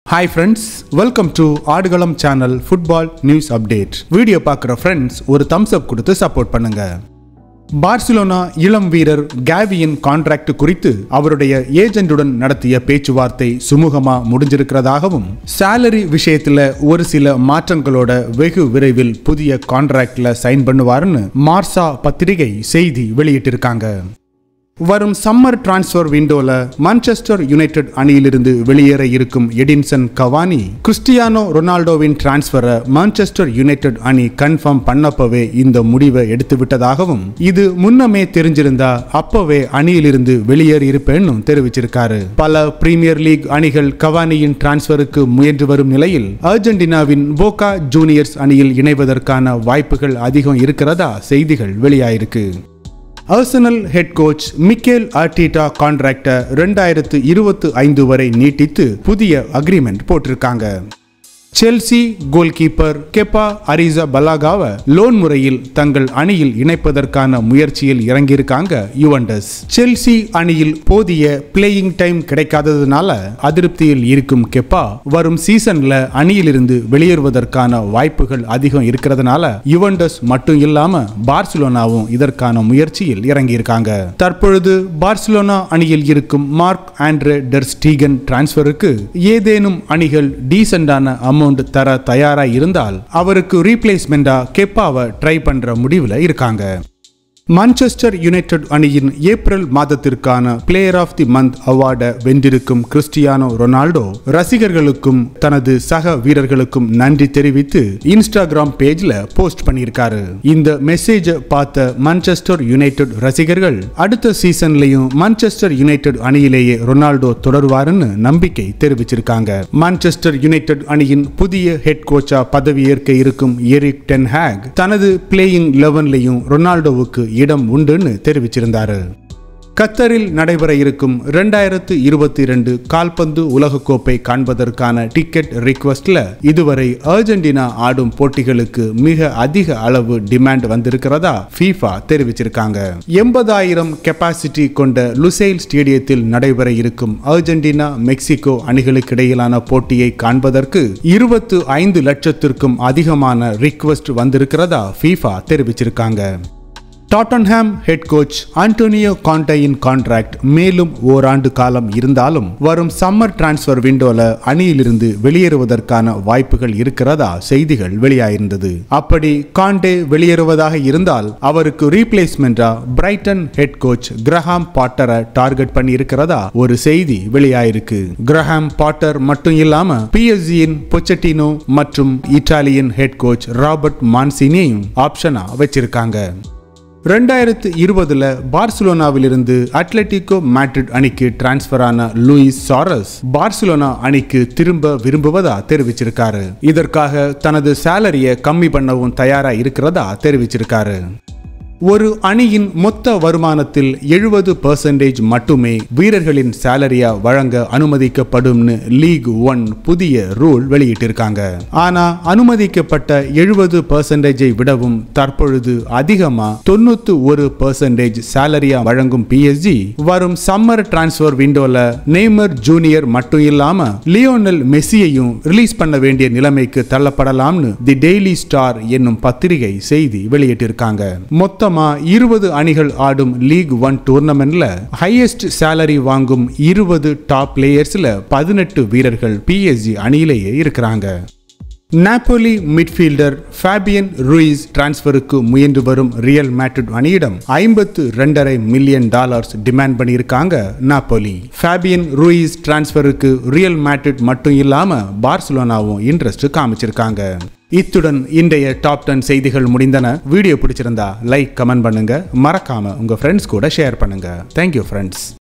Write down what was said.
hi friends welcome to Aadukalam channel football news update video பார்க்குற friends ஒரு thumbs up கொடுத்து support பண்ணுங்க Barcelona இளம் வீரர் கேவியின் கான்ட்ராக்ட் குறித்து அவருடைய ஏஜென்ட்டுடன் நடத்திய பேச்சுவார்த்தை சுமூகமா முடிஞ்சிருக்கிறதாகவும் சேலரி விஷயத்துல ஒரு சில மாற்றங்களோட வெகு விரைவில் புதிய கான்ட்ராக்ட்ல சைன் பண்ணுவாருன்னு மார்சா பத்திரிகை செய்தி வெளியிட்டிருக்காங்க வரும் சம்மர் டிரான்ஸ்ஃபர் விண்டோல மான்செஸ்டர் யுனைடெட் அணியிலிருந்து வெளியேற இருக்கும் எடின்சன் கவானி கிறிஸ்டியானோ ரொனால்டோவின் டிரான்ஸ்ஃபரை மான்செஸ்டர் யுனைடெட் அணி கன்ஃபார்ம் பண்ணப்பவே இந்த முடிவை எடுத்து விட்டதாகவும் இது முன்னமே தெரிஞ்சிருந்தா அப்பவே அணியிலிருந்து வெளியேறி இருப்பேன்னு தெரிவிச்சிருக்காரு பல பிரீமியர் லீக் அணிகள் கவானியின் டிரான்ஸ்ஃபருக்கு முயன்று வரும் நிலையில் அர்ஜென்டினாவின் போகா ஜூனியர்ஸ் அணியில் இணைவதற்கான வாய்ப்புகள் அதிகம் இருக்கிறதா செய்திகள் வெளியாயிருக்கு Arsenal head coach Mikel Arteta கான்ட்ராக்டை ரெண்டாயிரத்து இருபத்து ஐந்து வரை நீட்டித்து புதிய அக்ரிமெண்ட் போட்டிருக்காங்க செல்சி கோல் கீப்பர் கெப்பா அரிசா பலாகாவை லோன் முறையில் தங்கள் அணியில் இணைப்பதற்கான முயற்சியில் இறங்கியிருக்காங்க யுவண்டஸ் செல்சி அணியில் போதிய பிளேயிங் டைம் கிடைக்காததுனால அதிருப்தியில் இருக்கும் கெப்பா வரும் சீசன்ல அணியிலிருந்து வெளியேறுவதற்கான வாய்ப்புகள் அதிகம் இருக்கிறதுனால யுவண்டஸ் மட்டும் இல்லாம பார்சிலோனாவும் இதற்கான முயற்சியில் இறங்கியிருக்காங்க தற்பொழுது பார்சிலோனா அணியில் இருக்கும் மார்க் ஆண்ட்ரே டெர் ஸ்டீகன் டிரான்ஸ்பருக்கு ஏதேனும் அணிகள் டீசெண்டான அமௌண்ட் தர தயாரா இருந்தால் அவருக்கு ரீப்ளேஸ்மெண்டா கெப்பாவை ட்ரை பண்ற முடிவுல இருக்காங்க மான்செஸ்டர் யுனைடெட் அணியின் ஏப்ரல் மாதத்திற்கான பிளேயர் ஆஃப் தி மந்த் அவார்டை வென்றிருக்கும் கிறிஸ்டியானோ ரொனால்டோ ரசிகர்களுக்கும் தனது சக வீரர்களுக்கும் நன்றி தெரிவித்து இன்ஸ்டாகிராம் பேஜ்ல போஸ்ட் பண்ணியிருக்காரு இந்த மெசேஜை பார்த்த மான்செஸ்டர் யுனைடெட் ரசிகர்கள் அடுத்த சீசன்லயும் மான்செஸ்டர் யுனைடெட் அணியிலேயே ரொனால்டோ தொடருவாருன்னு நம்பிக்கை தெரிவிச்சிருக்காங்க மான்செஸ்டர் யுனைடெட் அணியின் புதிய ஹெட் கோச்சா பதவியேற்க இருக்கும் எரிக் டென் ஹேக் தனது பிளேயிங் லெவன்லையும் ரொனால்டோவுக்கு இடம் உண்டுன்னு தெரிவிச்சிருந்தாரு கத்தரில் நடைபெற இருக்கும் ரெண்டாயிரத்து இருபத்தி இரண்டு கால்பந்து உலகக்கோப்பை காண்பதற்கான டிக்கெட் ரிக்வஸ்ட்ல இதுவரை அர்ஜென்டினா ஆடும் போட்டிகளுக்கு மிக அதிக அளவு டிமாண்ட் வந்திருக்கிறதா ஃபீஃபா தெரிவிச்சிருக்காங்க எண்பதாயிரம் கெப்பாசிட்டி கொண்ட லுசைல் ஸ்டேடியத்தில் நடைபெற இருக்கும் அர்ஜென்டினா மெக்சிகோ அணிகளுக்கு இடையிலான போட்டியை காண்பதற்கு இருபத்து ஐந்து லட்சத்திற்கும் அதிகமான ரிக்வஸ்ட் வந்திருக்கிறதா ஃபீஃபா தெரிவிச்சிருக்காங்க டாட்டன்ஹாம் ஹெட் கோச் ஆண்டோனியோ கான்டையின் கான்ட்ராக்ட் மேலும் ஓராண்டு காலம் இருந்தாலும் வரும் சம்மர் டிரான்ஸ்ஃபர் விண்டோல அணியிலிருந்து வெளியேறுவதற்கான வாய்ப்புகள் இருக்கிறதா செய்திகள் வெளியாயிருந்தது அப்படி காண்டே வெளியேறுவதாக இருந்தால் அவருக்கு ரீப்ளேஸ்மெண்டா பிரைட்டன் ஹெட் கோச் கிரஹாம் பாட்டரை டார்கெட் பண்ணி இருக்கிறதா ஒரு செய்தி வெளியாயிருக்கு கிரஹாம் பாட்டர் மட்டும் இல்லாம பிஎஸ்ஜியின் பொச்சட்டினோ மற்றும் இத்தாலியன் ஹெட் கோச் ராபர்ட் மான்சினியையும் ஆப்ஷனா வச்சிருக்காங்க ரெண்டாயிரத்து இருபதுல பார்சிலோனாவிலிருந்து அட்லட்டிகோ மேட்ரிட் அணிக்கு டிரான்ஸ்பர் ஆன லூயிஸ் சாரஸ் பார்சிலோனா அணிக்கு திரும்ப விரும்புவதா தெரிவிச்சிருக்காரு இதற்காக தனது சேலரியை கம்மி பண்ணவும் தயாரா இருக்கிறதா தெரிவிச்சிருக்காரு ஒரு அணியின் மொத்த வருமானத்தில் எழுபது பர்சன்டேஜ் மட்டுமே வீரர்களின் சேலரியா வழங்க அனுமதிக்கப்படும்னு லீக் ஒன் புதிய ரூல் வெளியிட்டிருக்காங்க ஆனா அனுமதிக்கப்பட்ட எழுபது பர்சன்டேஜை விடவும் தற்பொழுது அதிகமா தொண்ணூத்து ஒரு பர்சன்டேஜ் சேலரியா வழங்கும் பிஎஸ்ஜி வரும் சம்மர் டிரான்ஸ்பர் விண்டோல நெய்மர் ஜூனியர் மட்டும் இல்லாம லியோனல் மெஸ்ஸியையும் ரிலீஸ் பண்ண வேண்டிய நிலைமைக்கு தள்ளப்படலாம்னு தி டெய்லி ஸ்டார் என்னும் பத்திரிகை செய்தி வெளியிட்டிருக்காங்க மொத்த மொத்தமா இருபது அணிகள் ஆடும் லீக் ஒன் டூர்னமெண்ட்ல ஹையஸ்ட் சேலரி வாங்கும் இருபது டாப் பிளேயர்ஸ்ல பதினெட்டு வீரர்கள் பிஎஸ்ஜி அணியிலேயே இருக்கிறாங்க நாப்போலி மிட்ஃபீல்டர் ஃபேபியன் ரூயிஸ் டிரான்ஸ்பருக்கு முயன்று வரும் ரியல் மேட்ரிட் அணியிடம் ஐம்பத்து ரெண்டரை மில்லியன் டாலர்ஸ் டிமாண்ட் பண்ணியிருக்காங்க நாப்போலி ஃபேபியன் ரூயிஸ் டிரான்ஸ்பருக்கு ரியல் மேட்ரிட் மட்டும் இல்லாம பார்சிலோனாவும் இன்ட்ரெஸ்ட் காமிச்சிருக்காங்க இத்துடன் இன்றைய டாப் டென் செய்திகள் முடிந்தன வீடியோ பிடிச்சிருந்தா லைக் கமெண்ட் பண்ணுங்க மறக்காம உங்க ஃப்ரெண்ட்ஸ் கூட ஷேர் பண்ணுங்க தேங்க்யூ ஃப்ரெண்ட்ஸ்